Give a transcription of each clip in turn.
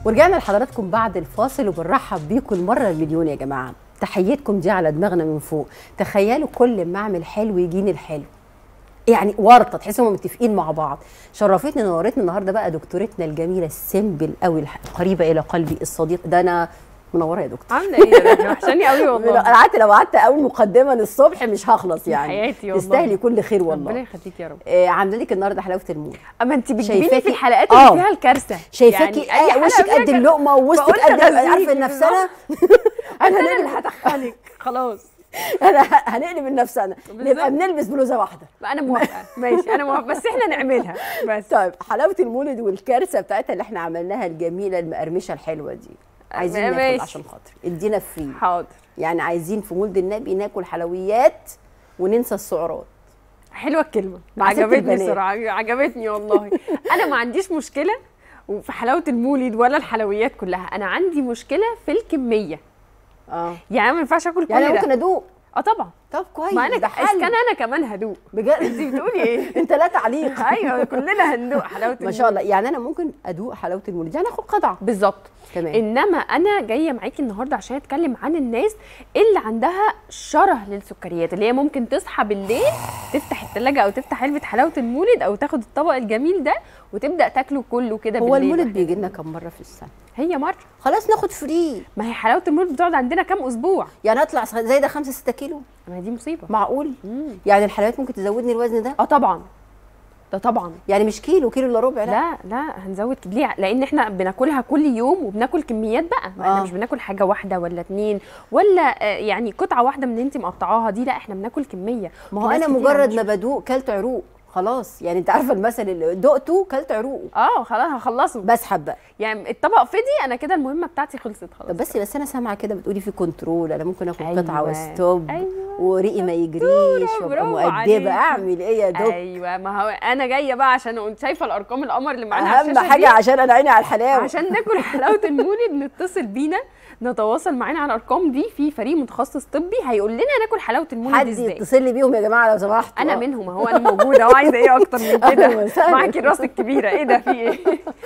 ورجعنا لحضراتكم بعد الفاصل وبنرحب بيكم المره المليون يا جماعه تحيتكم دي على دماغنا من فوق تخيلوا كل ما اعمل حلو يجيني الحلو يعني ورطه تحسوا هم متفقين مع بعض شرفتني نورتني النهارده بقى دكتورتنا الجميله السمبل قوي القريبه الى قلبي الصديق ده انا منوره يا دكتور عامله ايه يا رنا وحشاني قوي والله انا قعدت لو قعدت اول مقدمه للصبح مش هخلص يعني حياتي والله. تستاهلي كل خير ربنا والله يخليك يا رب آه عامله لك النهارده حلاوه الموت اما انت بتجيبيني شايفاكي- في الحلقات آه. اللي فيها الكارثه شايفاكي يعني أي آه حلقة وشك فيها قد كارثة. اللقمه ووسطك بقول قد أغذيكي عارفه النفسنا انا اللي هتخنك خلاص انا ه- هنقلب النفسنا بالظبط. نبقى بنلبس بلوزه واحده بقى انا موافقه ماشي انا موافقه بس احنا نعملها بس طيب حلاوه المولد والكارثه بتاعتها اللي احنا عملناها الجميله المقرمشه الحلوه دي عايزين ناكل ماشي. عشان خاطر ادينا فري حاضر يعني عايزين في مولد النبي ناكل حلويات وننسى السعرات حلوه الكلمه مع ست عجبتني البنات. الصراحه عجبتني والله انا ما عنديش مشكله وفي حلاوه المولد ولا الحلويات كلها انا عندي مشكله في الكميه اه يعني ما ينفعش اكل كل يعني ده ممكن ادوق اه طبعا طب كويس ما انا ده إذا حل كان انا كمان هدوق بجد انت بتقولي ايه انت لا تعليق ايوه كلنا هندوق حلاوه ما شاء الله يعني انا ممكن ادوق حلاوه المولد يعني اخد قطعه بالظبط تمام انما انا جايه معاكي النهارده عشان اتكلم عن الناس اللي عندها شره للسكريات اللي هي ممكن تصحى بالليل تفتح التلاجة او تفتح علبه حلاوه المولد او تاخد الطبق الجميل ده وتبدا تاكله كله كده هو بالليل المولد واحنا بيجي لنا كم مره في السنه هي مره خلاص ناخد فري ما هي حلاوه المولد بتقعد عندنا كام اسبوع يعني اطلع زي ده 5 6 كيلو ما هي دي مصيبه معقول مم. يعني الحلويات ممكن تزودني الوزن ده اه طبعا ده طبعا يعني مش كيلو كيلو الا ربع لا, لا لا هنزود كده ليه لان احنا بناكلها كل يوم وبناكل كميات بقى ما احنا آه. مش بناكل حاجه واحده ولا اتنين ولا آه، يعني قطعه واحده من اللي انت مقطعاها دي لا احنا بناكل كميه ما هو في ناس انا كتير مجرد عندها ما بدوق كلت عروق خلاص يعني انت عارفه المثل اللي دقته كلت عروقه اه خلاص هخلصه بسحب بقى يعني الطبق فضي انا كده المهمه بتاعتي خلصت خلاص طب بس بس انا سامعه كده بتقولي في كنترول انا ممكن اكل أيوة. قطعه وستوب أيوة. وريقي ما يجريش وابقى برافو عليكي. مؤدبه اعمل ايه يا دكتور ايوه ما هو انا جايه بقى عشان انت شايفه الارقام القمر اللي معانا على اهم الشاشة حاجه دي. عشان انا عيني على الحلاوه عشان ناكل حلاوه المولد نتصل بينا نتواصل معانا على الارقام دي في فريق متخصص طبي هيقول لنا ناكل حلاوه المولد حد ازاي يتصل لي بيهم يا جماعه لو سمحتوا انا آه. منهم اهو انا موجوده اهو عايزه ايه اكتر من أهلاً كده وسهلاً. معاكي الراس الكبيره ايه ده في ايه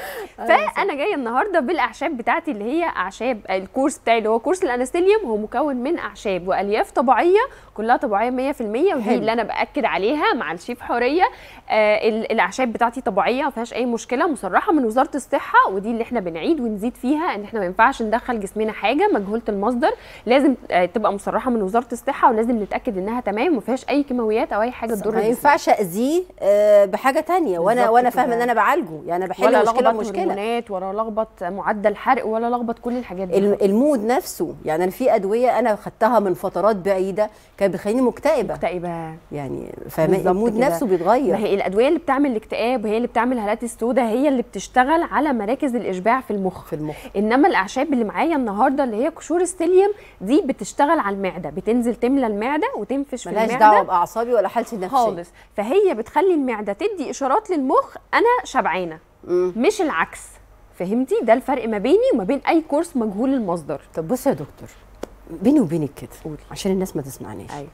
فانا جايه النهارده بالاعشاب بتاعتي اللي هي اعشاب الكورس بتاعي اللي هو كورس الانستيليوم هو مكون من اعشاب والياف طبيعيه كلها طبيعيه 100% ودي حلو. اللي انا باكد عليها مع الشيف حوريه آه ال- الاعشاب بتاعتي طبيعيه ما فيهاش اي مشكله مصرحه من وزاره الصحه ودي اللي احنا بنعيد ونزيد فيها ان احنا ما ينفعش ندخل جسمنا حاجه مجهوله المصدر لازم آه تبقى مصرحه من وزاره الصحه ولازم نتاكد انها تمام وما فيهاش اي كيماويات او اي حاجه تضر ما جسمنا. ينفعش اذيه آه، بحاجه تانية وانا بالظبط وانا كده. فاهمه ان انا بعالجه يعني انا بحل ولا مشكله لخبط مشكله هرمونات ولا لخبط معدل حرق ولا لخبط كل الحاجات دي الم- المود نفسه يعني انا في ادويه انا خدتها من فترات بعيده كانت بتخليني مكتئبه مكتئبه يعني فاهمه بالظبط المود كده. نفسه ما بيتغير هي الادويه اللي بتعمل الاكتئاب وهي اللي بتعمل هالات السوداء هي اللي بتشتغل على مراكز الاشباع في المخ في المخ انما الاعشاب اللي معايا النهارده اللي هي قشور ستيليوم دي بتشتغل على المعده بتنزل تملى المعده وتنفش في ملهاش المعده دعوه باعصابي ولا حالتي النفسيه خالص فهي بتخلي المعده تدي اشارات للمخ انا شبعانه مم. مش العكس فهمتي ده الفرق ما بيني وما بين اي كورس مجهول المصدر طب بصي يا دكتور بيني وبينك كده قولي. عشان الناس ما تسمعناش ايوه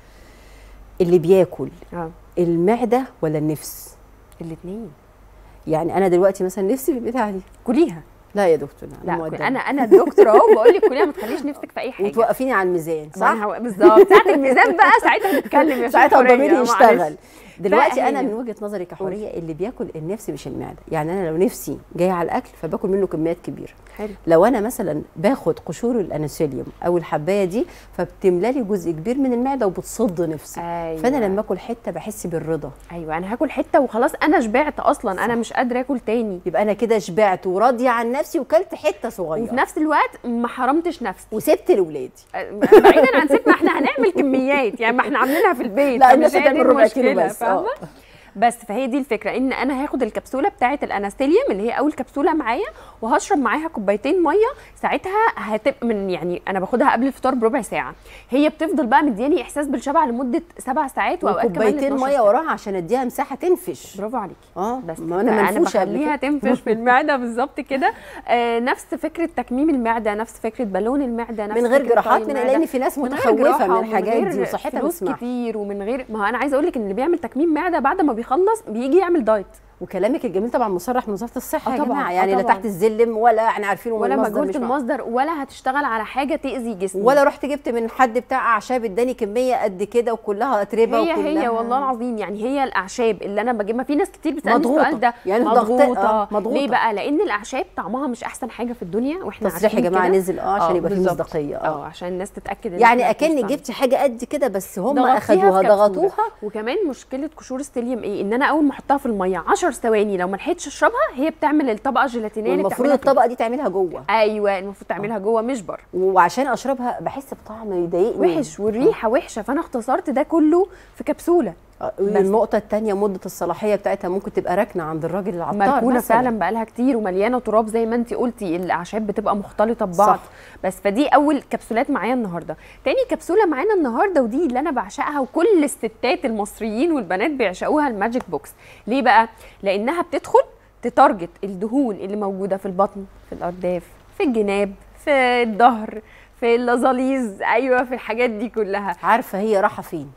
اللي بياكل اه المعده ولا النفس الاثنين يعني انا دلوقتي مثلا نفسي في البتاعه دي كليها لا يا دكتور لا مؤدبة. كل- انا انا الدكتور اهو بقول لك كليها ما تخليش نفسك في اي حاجه وتوقفيني على الميزان صح صح بالظبط ساعه الميزان بقى ساعتها نتكلم يا ساعتها شيخ حورية، ضميري معلش. يشتغل دلوقتي فهي- انا من وجهه نظري كحوريه اللي بياكل النفس مش المعده يعني انا لو نفسي جايه على الاكل فباكل منه كميات كبيره حلو لو انا مثلا باخد قشور الانسوليوم او الحبايه دي فبتملى لي جزء كبير من المعده وبتصد نفسي أيوة. فانا لما اكل حته بحس بالرضا ايوه انا هاكل حته وخلاص انا شبعت اصلا انا مش قادره اكل تاني يبقى انا كده شبعت وراضيه عن نفسي وكلت حته وفي صغيره نفس الوقت ما حرمتش نفسي وسبت لاولادي بعيدا عن ست ما احنا هنعمل كميات يعني ما احنا عاملينها في البيت لا، فمش الناس هي دي هتعمل ربع كيلو المشكلة، بس، فاهمة؟ آه. بس فهي دي الفكره ان انا هاخد الكبسوله بتاعه الانستيليوم اللي هي اول كبسوله معايا وهشرب معاها كوبايتين ميه ساعتها هتبقى من يعني انا باخدها قبل الفطار بربع ساعه هي بتفضل بقى مدياني احساس بالشبع لمده سبع ساعات واوقات كمان وكوبايتين 12 ميه ساعة. وراها عشان اديها مساحه تنفش برافو عليكي اه بس ما انا منفوشه قبل بخليها كده. تنفش في المعده بالظبط كده آه نفس فكره تكميم المعده نفس فكره بالون المعده نفس من غير فكرة جراحات طي من المعدة. لان في ناس من غير متخوفه جراحة من ومن الحاجات غير دي وصحتها فلوس بتسمح كتير ومن غير ما هو انا عايزه اقول لك ان اللي بيعمل تكميم معده بعد ما بيخلص بيجي يعمل دايت وكلامك الجميل طبعا مصرح من وزاره الصحه آه يا طبعاً، جماعه آه يعني لا طبعاً. تحت السلم ولا احنا عارفين ولا المصدر مجهوله مش معروف. المصدر ولا هتشتغل على حاجه تاذي جسمي ولا رحت جبت من حد بتاع اعشاب اداني كميه قد كده وكلها اتربه هي وكلها هي والله العظيم يعني هي الاعشاب اللي انا بجيبها في ناس كتير بتسالني مضغوطة. السؤال ده يعني ضغط- مضغوطه آه، مضغوطة. ليه بقى لان الاعشاب طعمها مش احسن حاجه في الدنيا واحنا تصريح يا عارفين جماعه كده. نزل اه عشان آه، يبقى فيه بالظبط. مصداقيه اه اه عشان الناس تتاكد إن يعني إحنا اكنك بنستعمل. جبتي حاجه قد كده بس هم ضغطيها اخدوها في كبسولة. ضغطوها وكمان مشكله قشور ستيليوم ايه ان انا اول ما احطها في الميه 10 ثواني لو ما لحقتش اشربها هي بتعمل الطبقه الجيلاتينيه اللي والمفروض بتعملها كده. الطبقه دي تعملها جوه ايوه المفروض تعملها جوه مش بره وعشان اشربها بحس بطعم يضايقني وحش والريحه وحشه فانا اختصرت ده كله في كبسوله آه، النقطة التانية مدة الصلاحية بتاعتها ممكن تبقى راكنة عند الراجل العطار مركونه مثلاً. فعلا بقالها كتير ومليانه تراب زي ما انت قلتي الاعشاب بتبقى مختلطه ببعض صح. بس فدي اول كبسولات معايا النهارده تاني كبسوله معانا النهارده ودي اللي انا بعشقها وكل الستات المصريين والبنات بيعشقوها الماجيك بوكس ليه بقى لانها بتدخل تتارجت الدهون اللي موجوده في البطن في الارداف في الجناب في الظهر في اللزاليز ايوه في الحاجات دي كلها عارفة هي رايحة فين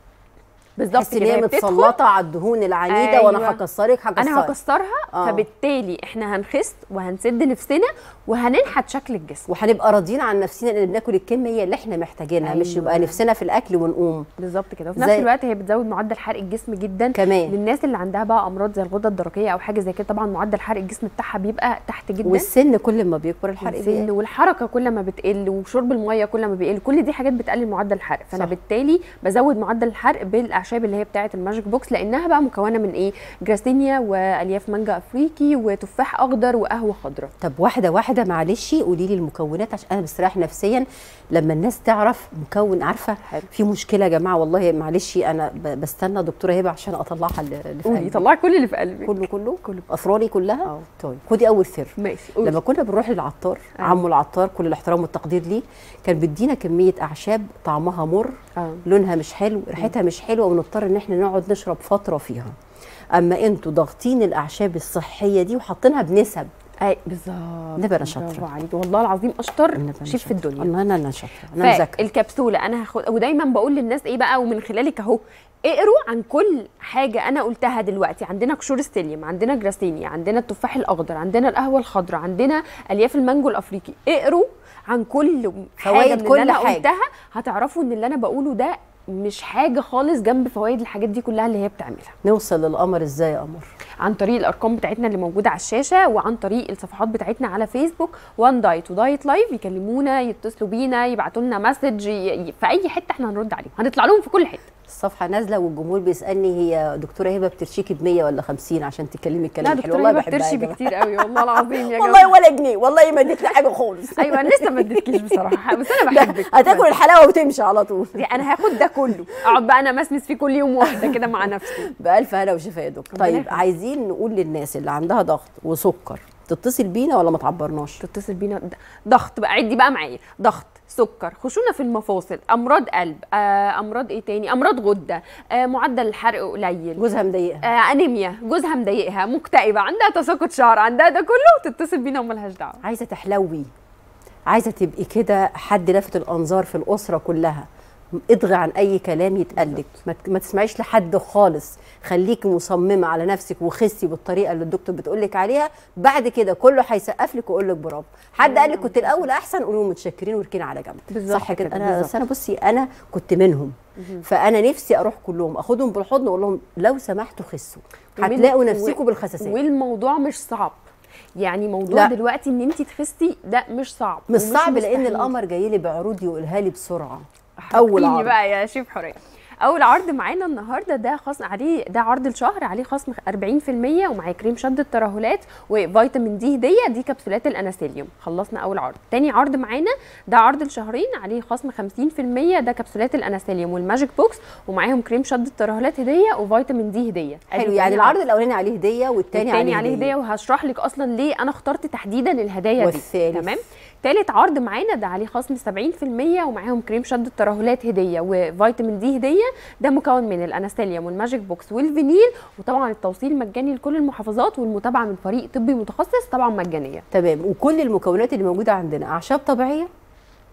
بالظبط تحس ان كده هي هي بتدخل متسلطة على الدهون العنيدة أيوة. وانا هكسرك هكسرك انا هكسرها آه. فبالتالي احنا هنخس وهنسد نفسنا وهننحت شكل الجسم وهنبقى راضيين عن نفسنا ان بناكل الكمية اللي احنا محتاجينها مش أيوة. يبقى نفسنا في الاكل ونقوم بالظبط كده وفي زي- نفس الوقت هي بتزود معدل حرق الجسم جدا كمان للناس اللي عندها بقى امراض زي الغده الدرقيه او حاجه زي كده طبعا معدل حرق الجسم بتاعها بيبقى تحت جدا والسن كل ما بيكبر الحرق السن بيقل والحركه كل ما بتقل وشرب الميه كل ما بيقل كل دي حاجات بتقلل معدل الحرق فانا صح. بالتالي بزود معدل الحرق بالاعشاب اللي هي بتاعه الماجيك بوكس لانها بقى مكونه من ايه جراسينيا والياف مانجا افريقي وتفاح اخضر وقهوه خضراء طب واحدة واحدة معلش قولي لي المكونات عشان انا بستريح نفسيا لما الناس تعرف مكون عارفة حلو. في مشكلة يا جماعة والله معلش انا ب- بستنى دكتورة هبة عشان اطلعها اللي اللي في قولي قلبي طلعي كل اللي في قلبك كله كله كله. افراني كلها اه طيب خدي اول سر ماشي قولي. لما كنا بنروح للعطار أيوة. عمو العطار كل الاحترام والتقدير ليه كان بيدينا كميه اعشاب طعمها مر اه لونها مش حلو ريحتها مش حلوه ونضطر ان احنا نقعد نشرب فتره فيها اما انتوا ضاغطين الاعشاب الصحيه دي وحاطينها بنسب اي بالظبط نبقى أنا برافو شاطرة. عليك والله العظيم اشطر أنا بقى شيف في شاطرة. الدنيا الله انا انا شاطره انا مذاكره فالكبسوله انا هاخد ودايما بقول للناس ايه بقى ومن خلالك اهو اقروا عن كل حاجه انا قلتها دلوقتي عندنا قشور ستيليوم عندنا جراسينيا عندنا التفاح الاخضر عندنا القهوه الخضراء عندنا الياف المانجو الافريقي اقروا عن كل حاجه فوائد من كل اللي انا حاجة. قلتها هتعرفوا ان اللي انا بقوله ده مش حاجه خالص جنب فوائد الحاجات دي كلها اللي هي بتعملها نوصل للقمر ازاي يا قمر عن طريق الارقام بتاعتنا اللي موجوده على الشاشه وعن طريق الصفحات بتاعتنا على فيسبوك وان دايت ودايت لايف يكلمونا يتصلوا بينا يبعتوا لنا مسج ي- في اي حته احنا هنرد عليهم هنطلع لهم في كل حته الصفحه نازله والجمهور بيسالني هي دكتوره هبه بترشيكي ب 100 ولا 50 عشان تتكلمي الكلام لا الحلو دكتوره هبه بحبها يا بترشي جماعة. بكتير قوي والله العظيم يا والله جماعه ولا جنيه والله ما اديت لي حاجه خالص ايوه انا لسه ما اديتكيش بصراحه بس انا ده بحبك هتاكل الحلاوه وتمشي على طول دي انا هاخد ده كله اقعد بقى انا مسمس فيه كل يوم واحده كده مع نفسي بألف هلا وشفا يا دكتور ربنا طيب يخليك. عايزين نقول للناس اللي عندها ضغط وسكر تتصل بينا ولا ما تعبرناش تتصل بينا د- ضغط بقى عدي بقى معايا ضغط سكر خشونه في المفاصل امراض قلب آه، امراض ايه تاني امراض غده آه، معدل الحرق قليل جوزها مضايقها آه، انيميا جوزها مضايقها مكتئبه عندها تساقط شعر عندها ده كله تتصل بينا وملهاش دعوه عايزه تحلوي عايزه تبقي كده حد لافت الانظار في الاسره كلها اضغي عن اي كلام يتقالك ما ت- ما تسمعيش لحد خالص خليكي مصممه على نفسك وخسي بالطريقه اللي الدكتور بتقولك عليها بعد كده كله هيسقف لك ويقول لك برافو حد قال لك كنت الاول احسن قولوا له متشكرين واركني على جنب بالظبط صح كده كده، انا بالظبط. بس انا بصي انا كنت منهم فانا نفسي اروح كلهم اخدهم بالحضن واقول لهم لو سمحتوا خسوا ومن- هتلاقوا و- نفسكم بالخساسات والموضوع مش صعب يعني موضوع لا. دلوقتي ان انت تخسي ده مش صعب مش ومش صعب لان مستحيل. القمر جاي لي بعروض يقولها لي بسرعه اول اول عرض بقى يا شيف حوريه اول عرض معانا النهارده ده خصم عليه ده عرض الشهر عليه خصم 40% ومعاه كريم شد الترهلات وفيتامين دي هديه دي كبسولات الاناسيليوم خلصنا اول عرض تاني عرض معانا ده عرض الشهرين عليه خصم 50% ده كبسولات الاناسيليوم والماجيك بوكس ومعاهم كريم شد الترهلات هديه وفيتامين دي هديه حلو أدي يعني تاني العرض الاولاني عليه هديه والتاني, التاني عليه هديه وهشرح لك اصلا ليه انا اخترت تحديدا الهدايا والثالث؟ دي تمام تالت عرض معانا ده عليه خصم 70% ومعاهم كريم شد الترهلات هديه وفيتامين دي هديه ده مكون من الانستيليوم والماجيك بوكس والفينيل وطبعا التوصيل مجاني لكل المحافظات والمتابعه من فريق طبي متخصص طبعا مجانيه تمام وكل المكونات اللي موجوده عندنا اعشاب طبيعيه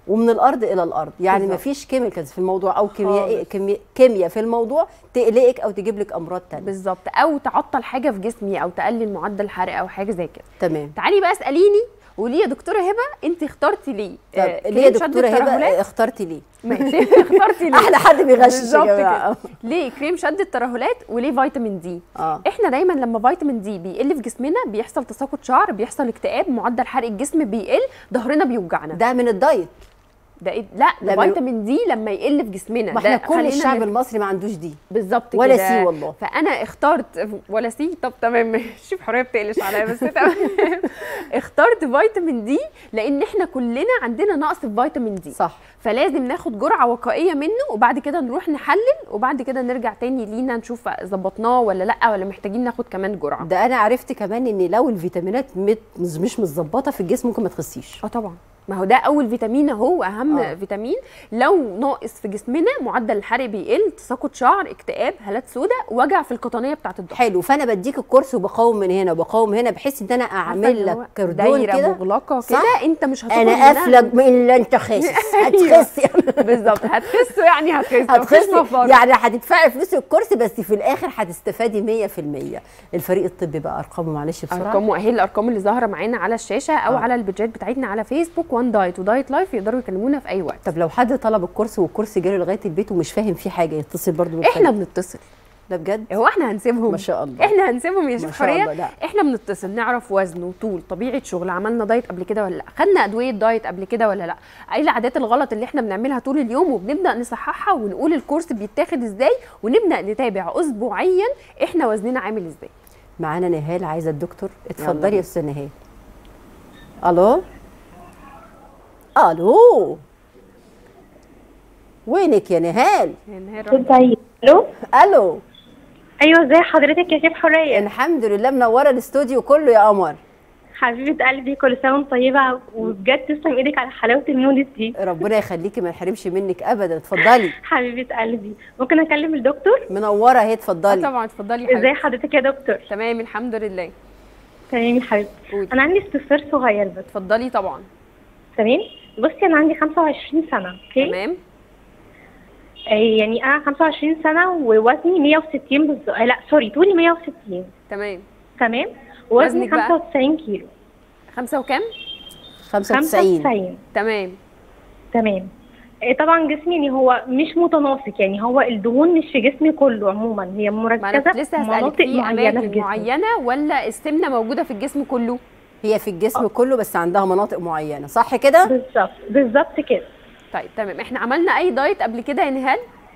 ومن الارض الى الارض يعني بالظبط. مفيش كيميكالز في الموضوع او كيمياء خالص. كيمياء كيمياء في الموضوع تقلقك او تجيب لك امراض تانية بالظبط او تعطل حاجه في جسمي او تقلل معدل الحرق او حاجه زي كده تمام تعالي بقى اساليني وليه يا دكتوره هبه انت اخترتي ليه طب آه، ليه يا كريم شد دكتوره الترهلات؟ هبه اخترتي ليه ماشي اخترتي ليه احلى حد بيغشش يا بالظبط جماعه كده. ليه كريم شد الترهلات وليه فيتامين دي اه احنا دايما لما فيتامين دي بيقل في جسمنا بيحصل تساقط شعر بيحصل اكتئاب معدل حرق الجسم بيقل ظهرنا بيوجعنا ده من الدايت ده إيه؟ لا ده لما- فيتامين دي لما يقل في جسمنا ما احنا ده كل خلينا الشعب نف- المصري ما عندوش دي بالظبط ولا كده. سي والله. فانا اخترت ولا سي طب تمام شوف حريه بتقلش عليا بس تمام اخترت فيتامين دي لان احنا كلنا عندنا نقص في فيتامين دي صح فلازم ناخد جرعه وقائيه منه وبعد كده نروح نحلل وبعد كده نرجع تاني لينا نشوف ظبطناه ولا لا ولا محتاجين ناخد كمان جرعه ده انا عرفت كمان ان لو الفيتامينات مت- مش متظبطه في الجسم ممكن ما تخسيش اه طبعا ما هو ده اول فيتامين هو اهم آه. آه. فيتامين لو ناقص في جسمنا معدل الحرق بيقل تساقط شعر اكتئاب هالات سوداء وجع في القطنيه بتاعه الظهر حلو فانا بديك الكورس وبقاوم من هنا وبقاوم هنا بحيث ان انا عارفة اعمل اللي لك هو كردون دايره كده مغلقه صح؟ كده انت مش هتاخد انا منها- افلج من اللي انت خاسس هتخسي بالظبط هتخسوا يعني هتخسوا مفيش هتخسي مفر. يعني هتدفعي فلوس الكورس بس في الاخر هتستفادي 100% الفريق الطبي بقى ارقامه معلش بسرعه ارقام واهي الارقام اللي ظاهره معانا على الشاشه او آه. آه. على البيجات بتاعتنا على فيسبوك وان دايت ودايت لايف يقدروا يكلمونا في اي وقت طب لو حد طلب الكورس والكورس جاله لغايه البيت ومش فاهم فيه حاجه يتصل برضه بالفريق. احنا بنتصل ده بجد هو احنا هنسيبهم ما شاء الله احنا هنسيبهم يا ما شيخ شاء الله، حوريه لا. احنا بنتصل نعرف وزن وطول طبيعه شغل عملنا دايت قبل كده ولا لا خدنا ادويه دايت قبل كده ولا لا ايه العادات الغلط اللي احنا بنعملها طول اليوم وبنبدا نصححها ونقول الكورس بيتاخد ازاي ونبدا نتابع اسبوعيا احنا وزننا عامل ازاي معانا نهال عايزه الدكتور يلا. اتفضلي يا استاذه نهال الو الو وينك يا نهال يعني طيب الو الو ايوه ازي حضرتك يا شيف حوريه الحمد لله منوره الاستوديو كله يا قمر حبيبه قلبي كل سنه وانت طيبه وبجد تسلم ايدك على حلاوه النودلز دي ربنا يخليكي ما نحرمش منك ابدا اتفضلي حبيبه قلبي ممكن اكلم الدكتور منوره اهي اه اتفضلي طبعا اتفضلي يا ازي حبيبتي حضرتك يا دكتور تمام الحمد لله تمام يا حبيبتي قولي. انا عندي استفسار صغير بس اتفضلي طبعا تمام بصي انا عندي 25 سنه اوكي تمام آه، يعني انا 25 سنه ووزني 160 بالظبط آه، لا سوري طولي 160 تمام تمام وزني وزنك بقى؟ 95 كيلو خمسة وكام 95 95 تمام تمام آه، طبعا جسمي يعني هو مش متناسق يعني هو الدهون مش في جسمي كله عموما هي ما انا مركزه كنت لسه في هسألك مناطق في معينه في اماكن جسمي معينة ولا السمنة موجودة في الجسم كله هي في الجسم كله بس عندها مناطق معينه صح كده بالظبط بالظبط كده طيب تمام احنا عملنا اي دايت قبل كده يا نهال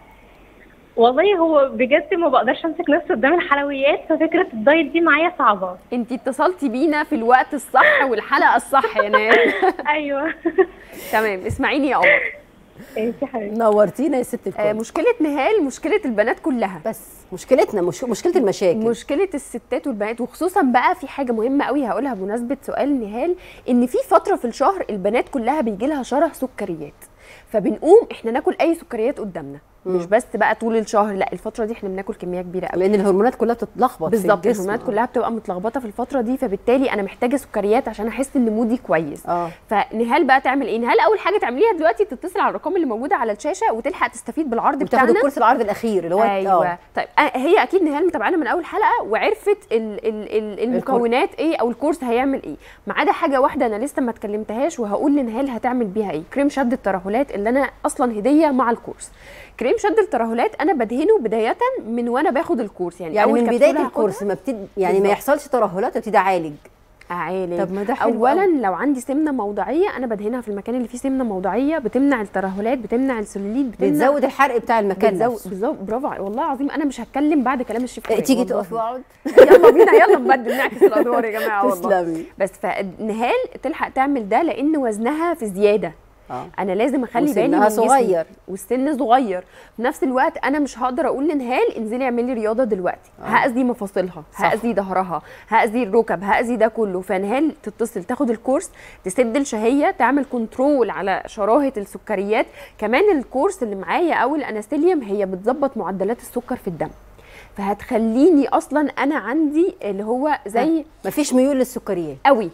والله هو بجد ما بقدرش امسك نفسي قدام الحلويات ففكره الدايت دي معايا صعبه انت اتصلتي بينا في الوقت الصح والحلقة الصح يا نهال ايوه تمام اسمعيني يا قمر ايه يا حبيبتي نورتينا يا ست آه الكل مشكلة نهال مشكلة البنات كلها بس مشكلتنا مش مشكله المشاكل مشكله الستات والبنات وخصوصا بقى في حاجه مهمه قوي هقولها بمناسبه سؤال نهال ان في فتره في الشهر البنات كلها بيجي لها شره سكريات فبنقوم احنا ناكل اي سكريات قدامنا مش بس بقى طول الشهر لا الفتره دي احنا بناكل كميه كبيره قوي لان الهرمونات كلها بتتلخبط في بالظبط الجسم. الهرمونات كلها بتبقى متلخبطه في الفتره دي فبالتالي انا محتاجه سكريات عشان احس ان مودي كويس اه فنهال بقى تعمل ايه نهال اول حاجه تعمليها دلوقتي تتصل على الارقام اللي موجوده على الشاشه وتلحق تستفيد بالعرض وتاخد بتاعنا الكورس العرض الاخير اللي هو ايوه آه. طيب آه، هي اكيد نهال متابعانا من اول حلقه وعرفت ال ال ال المكونات ايه او الكورس هيعمل ايه ما عدا حاجه واحده انا لسه ما اتكلمتهاش وهقول لنهال هتعمل بيها ايه كريم شد الترهلات اللي انا اصلا هديه مع الكورس كريم شد الترهلات انا بدهنه بدايه من وانا باخد الكورس يعني, يعني أول من كبسولة بدايه هاخدها الكورس ما بتد... يعني ما بالظبط. يحصلش ترهلات وابتدي اعالج اعالج طب ما ده حلو اولا أوي. لو عندي سمنه موضعيه انا بدهنها في المكان اللي فيه سمنه موضعيه بتمنع الترهلات بتمنع السلوليت بتمنع بتزود الحرق بتاع المكان بتزود نفسه بالظبط برافو عليك. والله العظيم انا مش هتكلم بعد كلام الشيف إيه، حورية، تيجي والله. تقف واقعد يلا بينا يلا نبدل نعكس الادوار يا جماعه والله تسلمي بس فنهال تلحق تعمل ده لان وزنها في زياده اه انا لازم اخلي بالي وسنها من جسمي. صغير. والسن صغير في نفس الوقت انا مش هقدر اقول لنهال انزلي اعملي رياضه دلوقتي آه. هاذي مفاصلها صح. هاذي ظهرها هاذي الركب هاذي ده كله فنهال تتصل تاخد الكورس تسد الشهيه تعمل كنترول على شراهه السكريات كمان الكورس اللي معايا او الانستيليوم هي بتظبط معدلات السكر في الدم فهتخليني اصلا انا عندي اللي هو زي مفيش ميول للسكريات قوي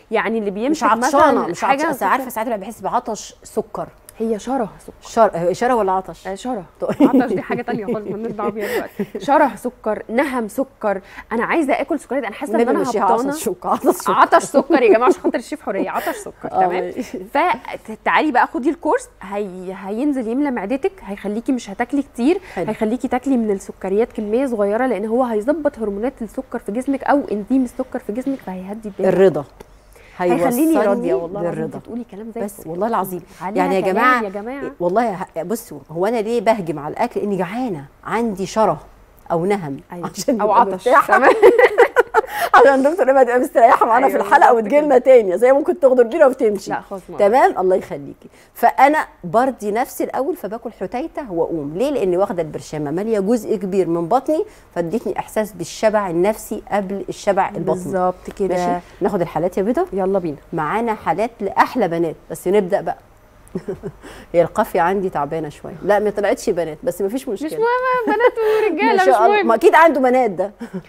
يعني اللي مش بيمسك عطشانه مثلا مش حاجه عطشانه عارفه ساعات الواحد بيحس بعطش سكر هي شره سكر شر... اشاره ولا عطش آه، شره طيب. عطش دي حاجه تانية خالص مالناش دعوه بيها دلوقتي شره سكر نهم سكر انا عايزه اكل سكريات انا حاسه ان النبي انا مشيها هبطانه عطش سكر عطش سكر عطش سكر يا جماعه عشان خاطر الشيف حوريه عطش سكر آه، تمام فتعالي بقى خدي الكورس هي... هينزل يملى معدتك هيخليكي مش هتاكلي كتير حلو. هيخليكي تاكلي من السكريات كميه صغيره لان هو هيظبط هرمونات السكر في جسمك او انزيم السكر في جسمك فهيهدي الدنيا الرضا هيخليني هيوصلني راضيه والله العظيم للرضا انت بتقولي كلام زي بس الفل. والله العظيم عليها يعني يا كلام جماعه يا جماعه والله ه- بصوا هو انا ليه بهجم على الاكل اني جعانه عندي شره او نهم أيوة. عشان او نبقى عطش مرتاحة. تمام عشان الدكتور نبقى تبقى مستريحه معانا في أيوة، الحلقه بالظبط وتجي لنا تاني زي ممكن تغدر بينا وتمشي لا خالص ما تمام الله يخليكي فانا برضي نفسي الاول فباكل حتيته واقوم ليه لاني واخده البرشامه ماليه جزء كبير من بطني فادتني احساس بالشبع النفسي قبل الشبع البطني بالظبط كده ماشي ناخد الحالات يا بيضه يلا بينا معانا حالات لاحلى بنات بس نبدا بقى هي القافيه عندي تعبانه شويه لا ما طلعتش بنات بس ما فيش مشكله مش مهم بنات ما ورجاله مش شاء الله ما مهم اكيد عنده بنات ده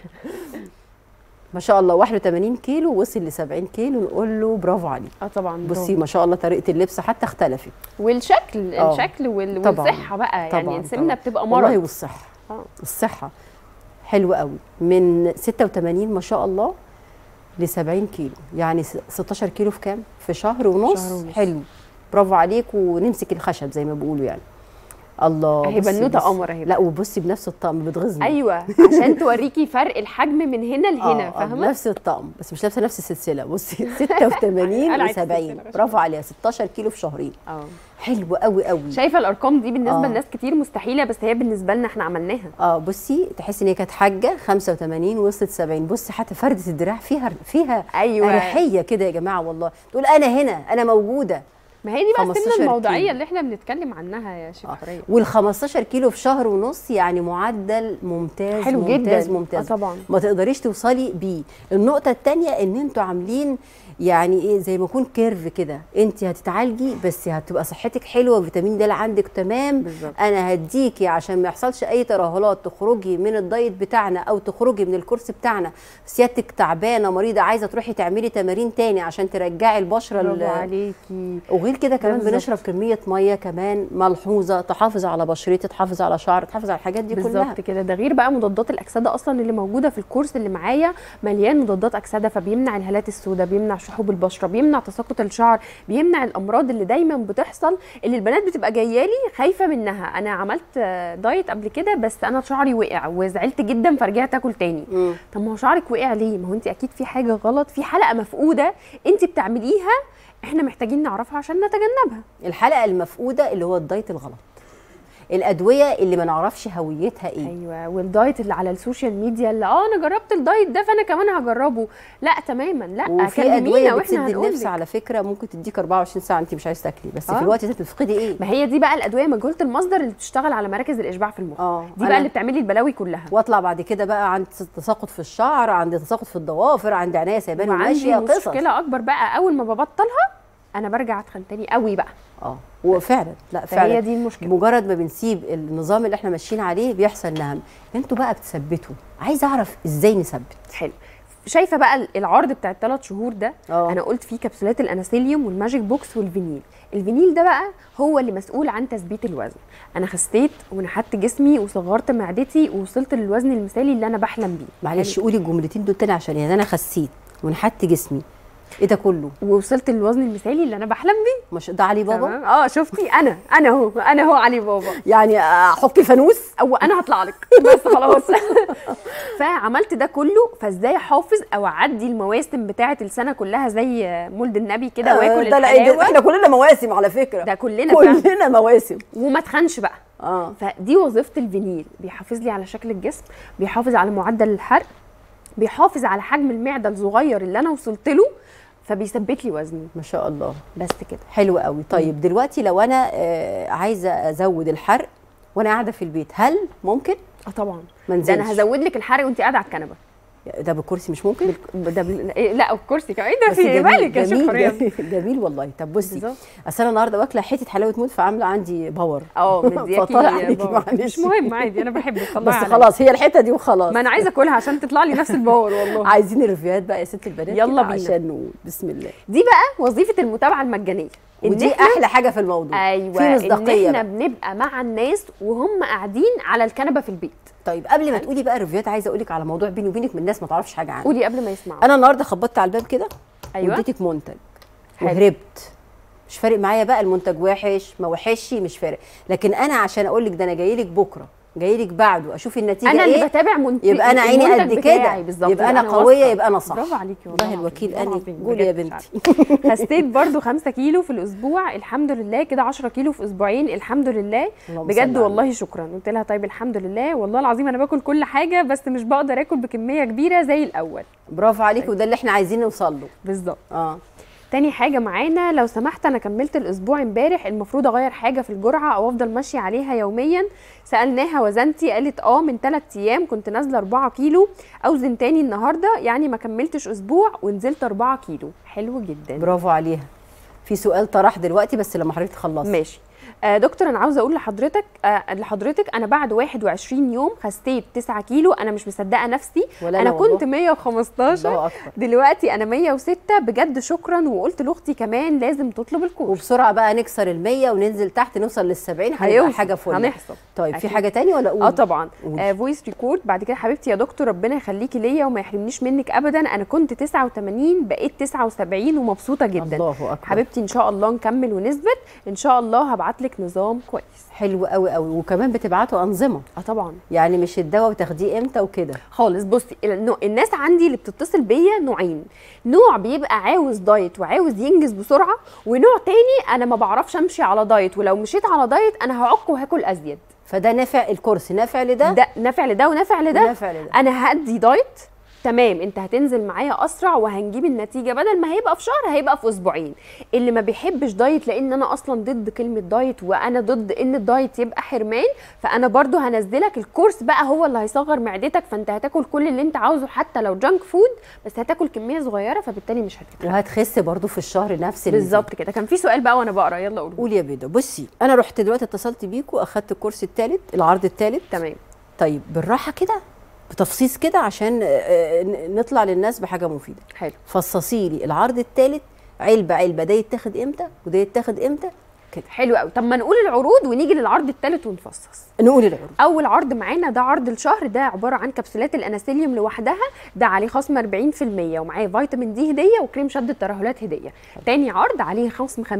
ما شاء الله 81 كيلو وصل ل 70 كيلو نقول له برافو عليك اه طبعا بصي برافو. ما شاء الله طريقه اللبس حتى اختلفت والشكل آه. الشكل وال... طبعاً. والصحه بقى طبعاً، يعني السمنه طبعاً. بتبقى والله مرض والصحه آه. الصحه حلو قوي من 86 ما شاء الله ل 70 كيلو يعني س- 16 كيلو في كام في شهر ونص, شهر ونص. حلو برافو عليك ونمسك الخشب زي ما بيقولوا يعني الله اهي بصي- بنوته بصي. قمر اهي لا وبصي بنفس الطقم بتغيظني ايوه عشان توريكي فرق الحجم من هنا لهنا آه، آه، فاهمه نفس الطقم بس مش لابسه نفس السلسله بصي 86 قلعت و70 السلسلة. برافو عليها 16 كيلو في شهرين اه حلو قوي قوي شايفه الارقام دي بالنسبه آه. لناس كتير مستحيله بس هي بالنسبه لنا احنا عملناها اه بصي تحسي ان هي كانت حاجه 85 وصلت 70 بصي حتى فرده الدراع فيها فيها ايوه اريحيه كده يا جماعه والله تقول انا هنا انا موجوده ما هي دي بقى 15 السمنه الموضعيه كيلو. اللي احنا بنتكلم عنها يا شيخ حوريه وال 15 كيلو في شهر ونص يعني معدل ممتاز حلو ممتاز جدا ممتاز اه طبعا ما تقدريش توصلي بيه النقطه الثانيه ان انتوا عاملين يعني ايه زي ما يكون كيرف كده انت هتتعالجي بس هتبقى صحتك حلوه فيتامين د عندك تمام بالظبط. انا هديكي عشان ما يحصلش اي ترهلات تخرجي من الدايت بتاعنا او تخرجي من الكورس بتاعنا سيادتك تعبانه مريضه عايزه تروحي تعملي تمارين تاني عشان ترجعي البشره ال- برافو عليكي وغير كده كمان بالظبط. بنشرب كميه ميه كمان ملحوظه تحافظ على بشرتي تحافظ على شعري تحافظ على الحاجات دي كلها بالظبط كده ده غير بقى مضادات الاكسده اصلا اللي موجوده في الكورس اللي معايا مليان مضادات اكسده فبيمنع الهالات السوداء بيمنع شحوب البشره بيمنع تساقط الشعر بيمنع الامراض اللي دايما بتحصل اللي البنات بتبقى جايه لي خايفه منها انا عملت آه، دايت قبل كده بس انا شعري وقع وزعلت جدا فرجعت اكل تاني مم. طب ما هو شعرك وقع ليه ما هو انت اكيد في حاجه غلط في حلقه مفقوده انت بتعمليها احنا محتاجين نعرفها عشان نتجنبها الحلقه المفقوده اللي هو الدايت الغلط الادويه اللي ما نعرفش هويتها ايه ايوه والدايت اللي على السوشيال ميديا اللي اه انا جربت الدايت ده فانا كمان هجربه لا تماما لا وفي كلمينا ادويه واحنا بتسد هنقول النفس لك. على فكره ممكن تديك 24 ساعه انت مش عايز تاكلي بس آه. في الوقت ده تفقدي ايه ما هي دي بقى الادويه مجهوله المصدر اللي بتشتغل على مراكز الاشباع في المخ اه دي أنا- بقى اللي بتعملي البلاوي كلها واطلع بعد كده بقى عندي تساقط في الشعر عندي تساقط في الضوافر عندي عنايه سايباني وعندي ماشيه قصص مشكله اكبر بقى اول ما ببطلها انا برجع اتخن تاني قوي بقى اه وفعلا لا فهي فعلا دي المشكله مجرد ما بنسيب النظام اللي احنا ماشيين عليه بيحصل نهم انتوا بقى بتثبتوا عايزه اعرف ازاي نثبت حلو شايفه بقى العرض بتاع الثلاث شهور ده اه انا قلت فيه كبسولات الاناسيليوم والماجيك بوكس والفينيل الفينيل ده بقى هو اللي مسؤول عن تثبيت الوزن انا خسيت ونحت جسمي وصغرت معدتي ووصلت للوزن المثالي اللي انا بحلم بيه معلش قولي الجملتين دول تاني عشان يعني انا خسيت ونحت جسمي ايه ده كله ووصلت للوزن المثالي اللي انا بحلم بيه مش ده علي بابا تمام؟ اه شفتي انا انا هو انا هو علي بابا يعني احط فانوس او انا هطلع لك بس خلاص فعملت ده كله فازاي احافظ او اعدي المواسم بتاعه السنه كلها زي مولد النبي كده واكل ده لا إيه ده الحلاوه احنا كلنا مواسم على فكره ده كلنا فعلا كلنا مواسم وما تخنش بقى اه فدي وظيفه الفينيل بيحافظ لي على شكل الجسم بيحافظ على معدل الحرق بيحافظ على حجم المعده الصغير اللي انا وصلت له فبيثبت لي وزني ما شاء الله بس كده حلو قوي طيب دلوقتي لو انا آه، عايزه ازود الحرق وانا قاعده في البيت هل ممكن اه طبعا ما ده انا انزلش هزود لك الحرق وانت قاعده على الكنبه ده بالكرسي مش ممكن ده بال... إيه لا الكرسي كمان ايه ده بس في جميل مالك يا شيخ جميل, حوريه جميل, جميل والله طب بصي بالظبط. اصل انا النهارده واكله حته حلاوه موت فعامله عندي باور اه مدياكي فطالع عليكي باور. معلش. مش مهم عادي انا بحب بس تطلعي عليا. خلاص هي الحته دي وخلاص ما انا عايزه اكلها عشان تطلع لي نفس الباور والله عايزين الريفيوهات بقى يا ست البنات يلا كده بينا. عشان نقول بسم الله دي بقى وظيفه المتابعه المجانيه إن ودي إحنا- احلى حاجه في الموضوع ايوه في مصداقيه ان احنا بقى. بنبقى مع الناس وهم قاعدين على الكنبه في البيت طيب قبل ما تقولي بقى الريفيوهات عايزه اقول لك على موضوع بيني وبينك من الناس ما تعرفش حاجه عنه قولي قبل ما يسمعوا انا النهارده خبطت على الباب كده أيوة. واديتك منتج حلو. وهربت مش فارق معايا بقى المنتج وحش ما وحشش مش فارق لكن انا عشان اقول لك ده انا جاي لك بكره جاي لك بعده اشوف النتيجه انا ايه اللي بتابع منتج يبقى انا عيني المنتج قد بتاعي كده بالظبط يبقى انا قويه واثقة. يبقى انا صح برافو عليكي والله والله العظيم. الوكيل والله اني العظيم. قولي يا بجد مش بنتي خسيت برضو 5 كيلو في الاسبوع الحمد لله كده 10 كيلو في اسبوعين الحمد لله اللهم صل بجد على والله شكرا قلت لها طيب الحمد لله والله العظيم انا باكل كل حاجه بس مش بقدر اكل بكميه كبيره زي الاول برافو عليكي وده اللي احنا عايزين نوصل له بالظبط اه تاني حاجة معانا لو سمحت أنا كملت الأسبوع امبارح المفروض أغير حاجة في الجرعة أو أفضل ماشية عليها يوميا سألناها وزنتي قالت أه من 3 أيام كنت نازلة 4 كيلو أوزن تاني النهاردة يعني ما كملتش أسبوع ونزلت 4 كيلو حلو جدا برافو عليها في سؤال طرح دلوقتي بس لما حضرتك تخلصي ماشي آه دكتور انا عاوزه اقول لحضرتك آه لحضرتك انا بعد 21 يوم خسيت 9 كيلو انا مش مصدقه نفسي ولا انا أنا والله. كنت 115 الله اكبر دلوقتي انا 106 بجد شكرا وقلت لاختي كمان لازم تطلب الكورس وبسرعه بقى نكسر ال 100 وننزل تحت نوصل لل 70 هيبقى هيوصل حاجه فل هنحصل طيب في أكيد. حاجه تاني ولا اقول اه طبعا قولي. آه فويس ريكورد بعد كده حبيبتي يا دكتور ربنا يخليكي ليا وما يحرمنيش منك ابدا انا كنت 89 بقيت 79 ومبسوطه جدا الله اكبر حبيبتي ان شاء الله نكمل ونثبت ان شاء الله هبعت لك نظام كويس حلو قوي قوي وكمان بتبعتوا انظمه اه طبعا يعني مش الدواء وتاخديه امتى وكده خالص بصي النوع- الناس عندي اللي بتتصل بيا نوعين نوع بيبقى عاوز دايت وعاوز ينجز بسرعه ونوع تاني انا ما بعرفش امشي على دايت ولو مشيت على دايت انا هعك وهاكل ازيد فده نافع الكورس نافع لده ده نافع لده ونافع لده نافع لده انا هدي دايت تمام انت هتنزل معايا اسرع وهنجيب النتيجه بدل ما هيبقى في شهر هيبقى في اسبوعين اللي ما بيحبش دايت لان انا اصلا ضد كلمه دايت وانا ضد ان الدايت يبقى حرمان فانا برضو هنزلك الكورس بقى هو اللي هيصغر معدتك فانت هتاكل كل اللي انت عاوزه حتى لو جانك فود بس هتاكل كميه صغيره فبالتالي مش هتتخن وهتخس برضو في الشهر نفس اللي بالظبط كده كان في سؤال بقى وانا بقرا يلا قولوا قولي يا بيضه بصي انا رحت دلوقتي اتصلت بيكوا اخدت الكورس الثالث العرض الثالث تمام طيب بالراحه كده بتفصيص كده عشان آه، آه، ن- نطلع للناس بحاجه مفيده حلو فصصي لي العرض الثالث علبه علبه ده يتاخد امتى وده يتاخد امتى كده حلو قوي طب ما نقول العروض ونيجي للعرض الثالث ونفصص نقول العروض اول عرض معانا ده عرض الشهر ده عباره عن كبسولات الاناسيليوم لوحدها ده عليه خصم 40% ومعاه فيتامين دي هديه وكريم شد الترهلات هديه تاني عرض عليه خصم 50%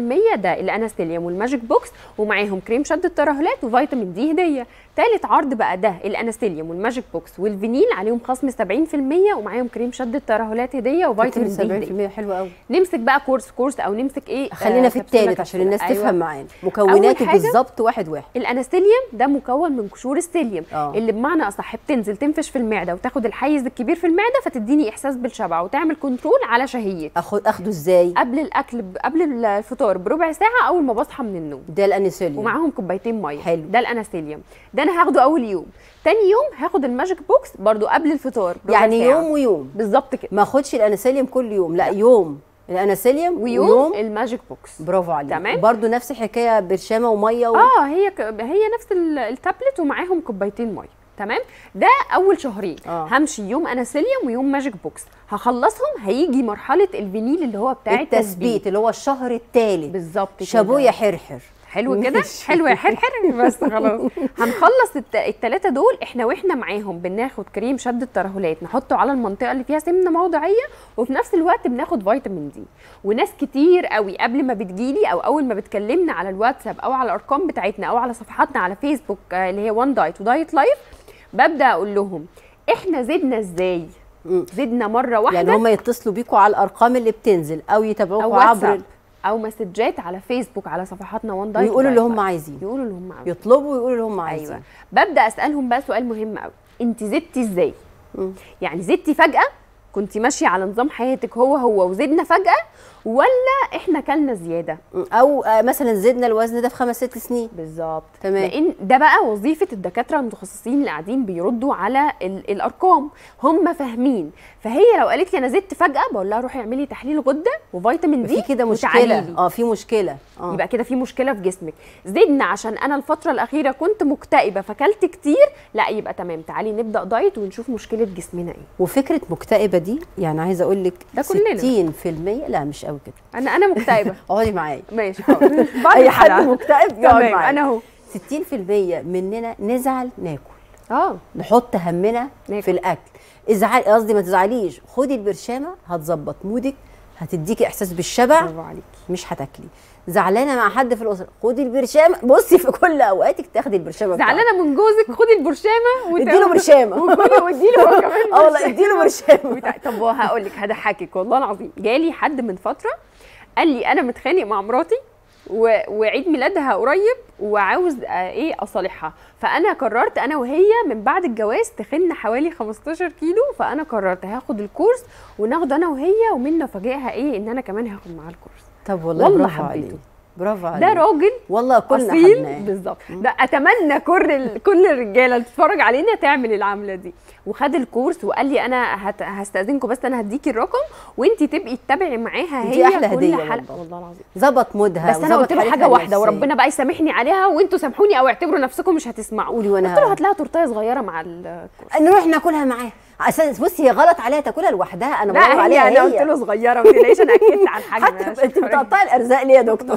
ده الاناسيليوم والماجيك بوكس ومعاهم كريم شد الترهلات وفيتامين دي هديه تالت عرض بقى ده الاناسيليوم والماجيك بوكس والفينيل عليهم خصم 70% ومعاهم كريم شد الترهلات هديه وفيتامين دي هديه 70% حلو قوي نمسك بقى كورس كورس او نمسك ايه خلينا آه، في كبسولة الثالث عشان كبسولة. الناس أيوة. تفهم معانا مكوناته حاجة- بالظبط واحد واحد الانستيليوم ده مكون من قشور السيليوم آه. اللي بمعنى اصح بتنزل تنفش في المعده وتاخد الحيز الكبير في المعده فتديني احساس بالشبع وتعمل كنترول على شهيتي اخد اخده ازاي قبل الاكل ب- قبل الفطار بربع ساعه اول ما بصحى من النوم ده الانسولين ومعاهم كوبايتين ميه حلو. ده الانستيليوم ده انا هاخده اول يوم تاني يوم هاخد الماجيك بوكس برضو قبل الفطار بربع يعني ساعة. يوم ويوم بالظبط كده ما اخدش الانسولين كل يوم لا يوم الانسولين ويوم, ويوم الماجيك بوكس برافو عليك تمام. برضه نفس الحكايه برشامه وميه و... اه هي ك... هي نفس ال- التابلت ومعاهم كوبايتين ميه تمام ده اول شهرين آه. همشي يوم اناسيليوم ويوم ماجيك بوكس هخلصهم هيجي مرحله الفينيل اللي هو بتاع التثبيت اللي هو الشهر الثالث بالظبط كده. شابوه يا حرحر حلو كده ماشي. حلو يا حرحر بس خلاص هنخلص الت... التلاته دول احنا واحنا معاهم بناخد كريم شد الترهلات نحطه على المنطقه اللي فيها سمنه موضعيه وفي نفس الوقت بناخد فيتامين دي وناس كتير قوي قبل ما بتجيلي او اول ما بتكلمنا على الواتساب او على الارقام بتاعتنا او على صفحاتنا على فيسبوك آه، اللي هي وان دايت ودايت لايف ببدا اقول لهم احنا زدنا ازاي مم. زدنا مره واحده يعني هم يتصلوا بيكوا على الارقام اللي بتنزل او او يتابعوكوا عبر واتساب او مسجات على فيسبوك على صفحاتنا وان دايت ويقولوا اللي ودايت هم لايف. عايزين يقولوا اللي هم عاوزين يطلبوا ويقولوا اللي هم عايزين ايوه ببدا اسالهم بقى سؤال مهم قوي انت زدتي ازاي مم. يعني زدتي فجاه كنت ماشيه على نظام حياتك هو هو وزدنا فجاه ولا احنا كلنا زياده او آه، مثلا زدنا الوزن ده في خمس ست سنين بالظبط تمام. لان ده بقى وظيفه الدكاتره المتخصصين اللي قاعدين بيردوا على ال الارقام هم فاهمين فهي لو قالت لي انا زدت فجاه بقول لها روحي اعملي تحليل غده وفيتامين دي في كده وتعالي مشكله لي. اه في مشكله اه يبقى كده في مشكله في جسمك زدنا عشان انا الفتره الاخيره كنت مكتئبه فكلت كتير لا يبقى تمام تعالي نبدا دايت ونشوف مشكله جسمنا ايه وفكره مكتئبه دي يعني عايزه اقول لك ده كلنا. 60% لا مش قوي كده انا انا مكتئبه اقعدي معايا ماشي حاضر بعد اي حد الحلقة. مكتئب يقعد تمام معايا انا اهو 60% مننا نزعل ناكل اه نحط همنا ناكل. في الاكل ازعل قصدي ما تزعليش خدي البرشامه هتظبط مودك هتديكي احساس بالشبع برافو عليكي مش هتاكلي زعلانه مع حد في الاسره خدي البرشامه بصي في كل اوقاتك تاخدي البرشامه بتاعتك. زعلانه من جوزك خدي البرشامه وت- اديله برشامه وكلي واديله هو كمان اه والله اديله برشامه بتاع- طب هقول لك هضحكك والله العظيم جالي حد من فتره قال لي انا متخانق مع مراتي و... وعيد ميلادها قريب وعاوز آه، ايه اصالحها فانا قررت انا وهي من بعد الجواز تخن حوالي 15 كيلو فانا قررت هاخد الكورس وناخد انا وهي ومنى فاجئها ايه ان انا كمان هاخد معاها الكورس طب والله, والله برافو حبيته. عليك برافو عليك ده راجل والله كلنا اصيل حبناه بالظبط ده اتمنى كل ال... كل الرجاله اللي تتفرج علينا تعمل العمله دي وخد الكورس وقال لي انا هت... هستاذنكم بس انا هديكي الرقم وانت تبقي تتابعي معاها دي هي أحلى كل هدية حلقه والله. والله العظيم ظبط مودها بس انا وظبط قلت له حالتها حاجه واحده النفسية. وربنا بقى يسامحني عليها وانتوا سامحوني او اعتبروا نفسكم مش هتسمعوا قولي وأنا قلت له ه- هات لها تورتيه صغيره مع الكورس نروح ناكلها معاه اساس بصي هي غلط عليها تاكلها لوحدها انا لا بدور عليها هي انا قلت هي له صغيره ما تقلقيش انا اكدت على الحجم حتى انت بتقطعي الارزاق ليه يا دكتور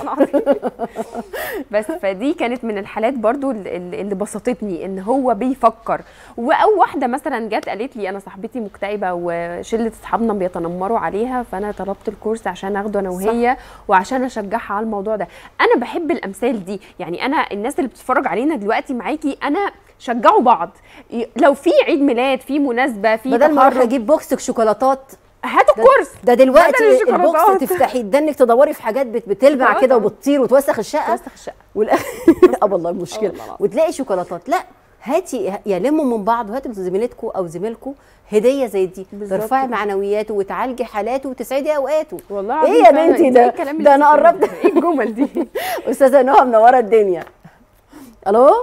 بس فدي كانت من الحالات برضو ال- ال- اللي بسطتني ان هو بيفكر او واحده مثلا جت قالت لي انا صاحبتي مكتئبه وشله اصحابنا بيتنمروا عليها فانا طلبت الكورس عشان اخده انا وهي وعشان اشجعها على الموضوع ده انا بحب الامثال دي يعني انا الناس اللي بتتفرج علينا دلوقتي معاكي انا شجعوا بعض ي- لو في عيد ميلاد في مناسبه في بدل ما اروح تخرج اجيب بوكس شوكولاتات هاتوا ده- الكورس ده دلوقتي بدل الشوكولاتات. البوكس تفتحي ده انك تدوري في حاجات بت- بتلمع آه كده طبعا. وبتطير وتوسخ الشقه توسخ الشقه والآخر اه والله مشكله والله العظيم. وتلاقي شوكولاتات لا هاتي يا لموا من بعض وهاتوا لزميلتكم او زميلكم هديه زي دي بالظبط ترفعي كده. معنوياته وتعالجي حالاته وتسعدي اوقاته والله ايه العظيم يا فعلا. بنتي إيه ده الكلام اللي ده انا انت قربت بتقوليه؟ ايه الجمل دي استاذه نهى منوره الدنيا الو الو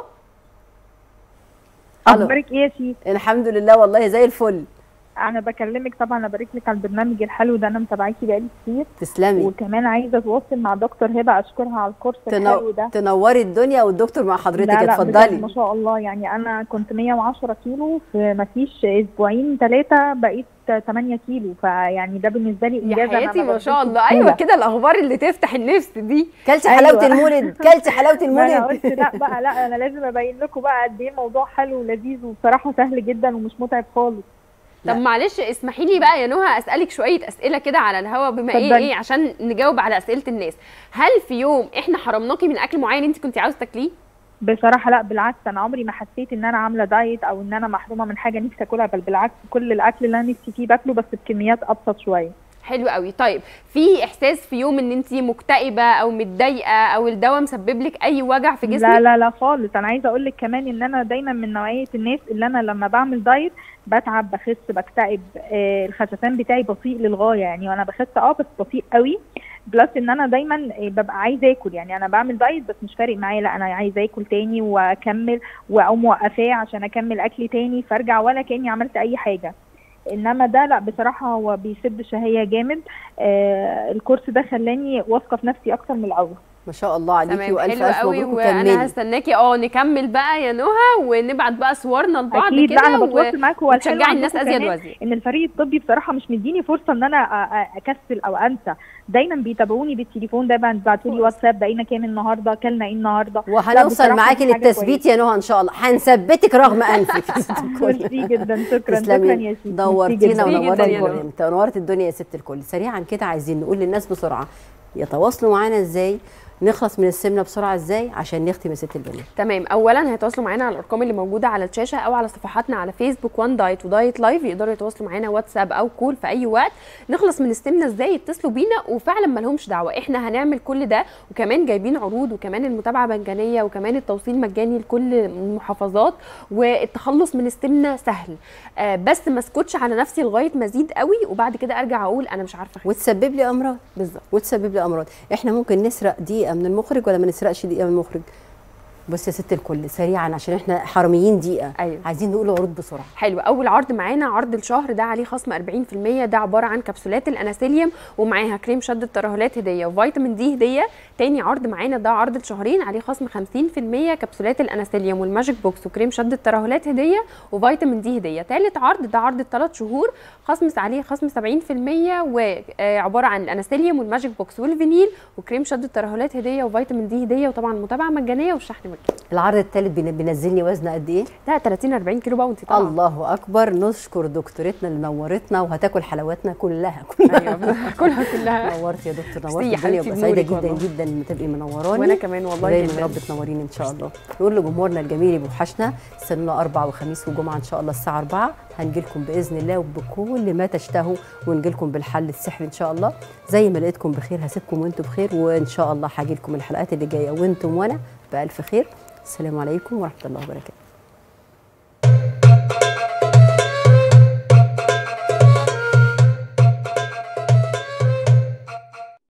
اخبارك ايه يا سي الحمد لله والله زي الفل انا بكلمك طبعا ابارك لك على البرنامج الحلو ده انا متابعاكي بقالي كتير تسلمي وكمان عايزه اتواصل مع دكتور هبه اشكرها على الكورس تنو... الحلو ده تنوري الدنيا والدكتور مع حضرتك لا لا بجد اتفضلي ما شاء الله يعني انا كنت 110 كيلو في ما فيش اسبوعين ثلاثه بقيت 8 كيلو فيعني ده بالنسبه لي يا انجاز أنا حياتي ما بقدرش شاء الله بسهولة. ايوه كده الاخبار اللي تفتح النفس دي كلتي أيوة. حلاوه المولد كلتي حلاوه ما انا المولد قلت لا بقى لا انا لازم ابين لكم بقى قد ايه الموضوع حلو ولذيذ وبصراحه سهل جدا ومش متعب خالص لا. طب معلش اسمحي لي بقى يا نهى اسالك شويه اسئله كده على الهوا بما ايه اتفضلي. ايه عشان نجاوب على اسئله الناس هل في يوم احنا حرمناكي من اكل معين انت كنت عاوزه تاكليه بصراحه لا بالعكس انا عمري ما حسيت ان انا عامله دايت او ان انا محرومه من حاجه نفسي اكلها بل بالعكس كل الاكل اللي انا نفسي فيه باكله بس بكميات ابسط شويه حلو قوي طيب في احساس في يوم ان انت مكتئبه او متضايقه او الدواء مسبب لك اي وجع في جسمك لا لا لا خالص انا عايزه اقول لك كمان ان انا دايما من نوعيه الناس اللي انا لما بعمل دايت بتعب بخس بكتئب آه الخسسان بتاعي بطيء للغايه يعني وانا بخس اه بس بطيء قوي بلس ان انا دايما آه، ببقى عايزه اكل يعني انا بعمل دايت بس مش فارق معايا لا انا عايزه اكل تاني واكمل واقوم موقفاه عشان اكمل اكل تاني فارجع ولا كاني عملت اي حاجه انما ده لا بصراحه هو بيسد شهيه جامد آه الكورس ده خلاني واثقه في نفسي اكتر من الاول ما شاء الله عليكي تمام والف حلو الف قوي مبروك وانا وكملي هستناكي اه نكمل بقى يا نهى ونبعت بقى صورنا لبعض اكيد كده لا انا و- بتواصل معاك هو الحلو وتشجعي الناس عندكم ازيد كمان وازيد ان الفريق الطبي بصراحه مش مديني فرصه ان انا أ- أ- اكسل او انسى دايما بيتابعوني بالتليفون دايما بيبعتوا لي واتساب بقينا كام النهارده اكلنا ايه النهارده لا، وهنوصل بصراحة معاكي دي حاجة للتثبيت يا نهى ان شاء الله هنثبتك رغم انفك ميرسي جدا شكرا شكرا تسلمي يا سيدي دورتينا ميرسي ونورت جدا يا الدنيا نهى. انت نورت الدنيا يا ست الكل سريعا كده عايزين نقول للناس بسرعه يتواصلوا معانا ازاي نخلص من السمنه بسرعه ازاي عشان نختم يا ست البنات تمام اولا هيتواصلوا معانا على الارقام اللي موجوده على الشاشه او على صفحاتنا على فيسبوك وان دايت ودايت لايف يقدروا يتواصلوا معانا واتساب او كول في اي وقت نخلص من السمنه ازاي يتصلوا بينا وفعلا ما لهمش دعوه احنا هنعمل كل ده وكمان جايبين عروض وكمان المتابعه مجانيه وكمان التوصيل مجاني لكل المحافظات والتخلص من السمنه سهل آه بس ما اسكتش على نفسي لغايه ما ازيد قوي وبعد كده ارجع اقول انا مش عارفه أخس. وتسبب لي امراض بالظبط وتسبب لي امراض احنا ممكن نسرق دقيقه من المخرج ولا ما نسرقش دقيقه من المخرج بص يا ست الكل سريعا عشان احنا حراميين دقيقه أيوة. عايزين نقول عروض بسرعه حلو اول عرض معانا عرض الشهر ده عليه خصم 40% ده عباره عن كبسولات الاناسيليوم ومعاها كريم شد الترهلات هديه وفيتامين دي هديه تاني عرض معانا ده عرض الشهرين عليه خصم 50% كبسولات الاناسيليوم والماجيك بوكس وكريم شد الترهلات هديه وفيتامين دي هديه تالت عرض ده عرض الثلاث شهور خصم عليه خصم 70% وعباره عن الاناسيليوم والماجيك بوكس والفينيل وكريم شد الترهلات هديه وفيتامين دي هديه وطبعا متابعه مجانيه والشحن مجاني العرض الثالث بين- بينزلني وزن قد ايه ده 30 40 كيلو بقى وانت طالعه الله اكبر نشكر دكتورتنا اللي نورتنا وهتاكل حلواتنا كلها كلها ايوه كلها كلها نورت يا دكتور ميرسي يا نورت الدنيا حبيبتي وابقى سعيده بنورك جدا والله. جدا ان تبقي منوراني وانا كمان والله دايما يا جدا رب تنوريني ان شاء الله نقول لجمهورنا الجميل بوحشنا استنونا اربع وخميس وجمعه ان شاء الله الساعه 4 هنجي لكم باذن الله وبكل ما تشتهوا ونجي لكم بالحل السحري ان شاء الله زي ما لقيتكم بخير هسيبكم وانتم بخير وان شاء الله هاجي لكم الحلقات اللي جايه وانتم وانا بالف خير السلام عليكم ورحمه الله وبركاته